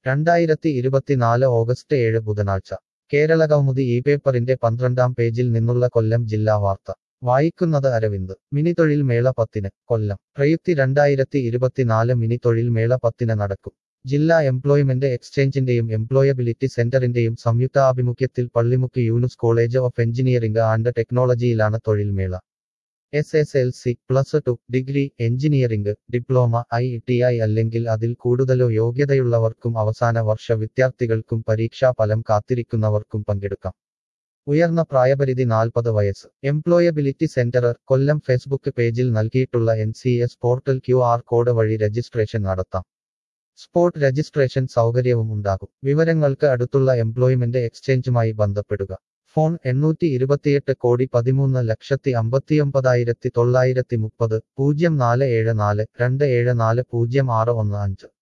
രണ്ടായിരത്തി ഇരുപത്തിനാല് ഓഗസ്റ്റ് ഏഴ് ബുധനാഴ്ച കേരളകൗമുദി ഈ പേപ്പറിന്റെ പന്ത്രണ്ടാം പേജിൽ നിന്നുള്ള കൊല്ലം ജില്ലാ വാർത്ത വായിക്കുന്നത് അരവിന്ദ് മിനി തൊഴിൽ മേള പത്തിന് കൊല്ലം പ്രയുക്തി രണ്ടായിരത്തി ഇരുപത്തിനാല് മിനി തൊഴിൽ മേള പത്തിന് നടക്കും ജില്ലാ എംപ്ലോയ്മെന്റ് എക്സ്ചേഞ്ചിന്റെയും എംപ്ലോയബിലിറ്റി സെന്ററിന്റെയും സംയുക്താഭിമുഖ്യത്തിൽ Pallimukku Younus college of engineering and ടെക്നോളജിയിലാണ് തൊഴിൽ മേള S S L C plus two degree engineering diploma I T I അല്ലെങ്കിൽ അതിൽ കൂടുതലോ യോഗ്യതയുള്ളവർക്കും അവസാന വർഷ വിദ്യാർത്ഥികൾക്കും പരീക്ഷാഫലം കാത്തിരിക്കുന്നവർക്കും പങ്കെടുക്കാം ഉയർന്ന പ്രായപരിധി നാൽപ്പത് വയസ്സ് എംപ്ലോയബിലിറ്റി സെന്റർ കൊല്ലം ഫേസ്ബുക്ക് പേജിൽ നൽകിയിട്ടുള്ള N C S portal Q R code വഴി രജിസ്ട്രേഷൻ നടത്താം സ്പോട്ട് രജിസ്ട്രേഷൻ സൗകര്യവും ഉണ്ടാകും വിവരങ്ങൾക്ക് അടുത്തുള്ള എംപ്ലോയ്മെന്റ് എക്സ്ചേഞ്ചുമായി ബന്ധപ്പെടുക ഫോൺ എണ്ണൂറ്റി ഇരുപത്തിയെട്ട് കോടി പതിമൂന്ന് ലക്ഷത്തി അമ്പത്തിയൊമ്പതായിരത്തി തൊള്ളായിരത്തി മുപ്പത് പൂജ്യം നാല് ഏഴ് നാല് രണ്ട് ഏഴ് നാല് പൂജ്യം ആറ് ഒന്ന് അഞ്ച്